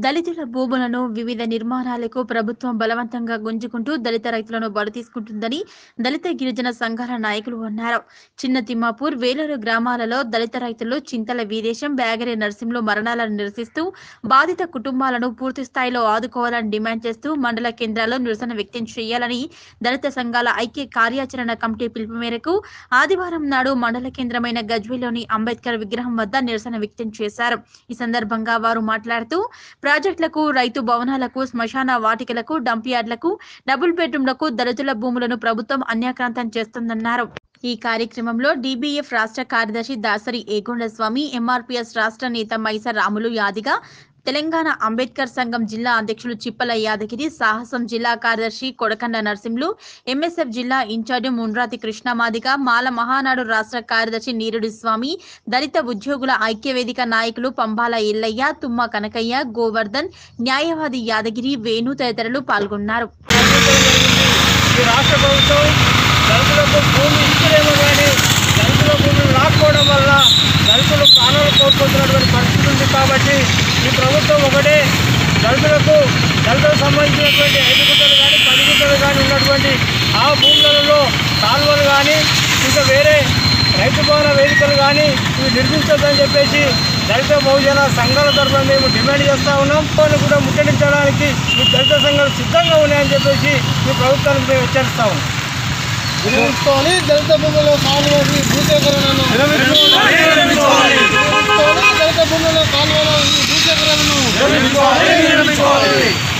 దళితుల భూములను వివిధ నిర్మాణాలకు ప్రభుత్వం బలవంతంగా గుంజుకుంటూ దళిత రైతులను బలి తీసుకుంటుందని దళిత గిరిజన సంఘాల నాయకులు అన్నారు చిన్న తిమ్మాపూర్ వేలూరు గ్రామాలలో దళిత రైతులు చింతల వీదేశం బ్యాగరి నర్సింహులు మరణాలను నిరసిస్తూ బాధిత కుటుంబాలను పూర్తి స్థాయిలో ఆదుకోవాలని డిమాండ్ చేస్తూ మండల కేంద్రాల్లో నిరసన వ్యక్తం చేయాలని దళిత సంఘాల ఐక్య కార్యాచరణ కమిటీ పిలుపు మేరకు ఆదివారం నాడు మండల కేంద్రమైన గజ్వేల్లోని అంబేద్కర్ విగ్రహం వద్ద నిరసన వ్యక్తం చేశారు ఈ సందర్భంగా వారు మాట్లాడుతూ ప్రాజెక్టులకు రైతు భవనాలకు శ్మశాన వాటికలకు డంప్ యార్డ్లకు డబుల్ బెడ్రూమ్లకు దళితుల భూములను ప్రభుత్వం అన్యాక్రాంతం చేస్తుందన్నారు ఈ కార్యక్రమంలో డీబీఎఫ్ రాష్ట్ర కార్యదర్శి దాసరి ఏగొండ స్వామి ఎంఆర్పీఎస్ రాష్ట్ర నేత మైస రాములు యాదిగా తెలంగాణ అంబేద్కర్ సంఘం జిల్లా అధ్యక్షులు చిప్పల యాదగిరి సాహసం జిల్లా కార్యదర్శి కొడకండ నరసింహులు ఎంఎస్ఎఫ్ జిల్లా ఇన్ఛార్జి మున్రాతి కృష్ణమాదిగ మాల మహానాడు రాష్ట్ర కార్యదర్శి నీరుడి స్వామి దళిత ఉద్యోగుల ఐక్యవేదిక నాయకులు పంబాల ఎల్లయ్య తుమ్మ కనకయ్య గోవర్ధన్ న్యాయవాది యాదగిరి వేణు తదితరులు పాల్గొన్నారు ఈ రాష్ట్ర ప్రభుత్వం దళితులకు భూమి ఇచ్చిరేమో కానీ దళితుల భూమిని లాక్కోవడం వల్ల దళితులు ప్రాణాలు కోల్పోతున్నటువంటి పరిస్థితి ఉంది కాబట్టి ఈ ప్రభుత్వం ఒకటే దళితులకు దళితులకు సంబంధించినటువంటి ఐదు గుంటలు కానీ పది గుంటలు కానీ ఉన్నటువంటి ఆ భూములలో కాలువలు కానీ ఇంకా వేరే రైతు భవన వేదికలు కానీ ఇవి నిర్మించొద్దని చెప్పేసి దళిత బహుజన సంఘాల తరఫున మేము డిమాండ్ చేస్తూ ఉన్నాం వాటిని కూడా ముట్టడించడానికి ఈ దళిత సంఘాలు సిద్ధంగా ఉన్నాయని చెప్పేసి ఈ ప్రభుత్వానికి మేము హెచ్చరిస్తా ఉన్నాం విరమించుకోవాలి దళిత భూముల కాలువని భూసేకరణను విరమించుకోవాలి. విరమించుకోవాలి. దళిత భూముల కాలువల ఈ భూసేకరణను విరమించుకోవాలి. విరమించుకోవాలి.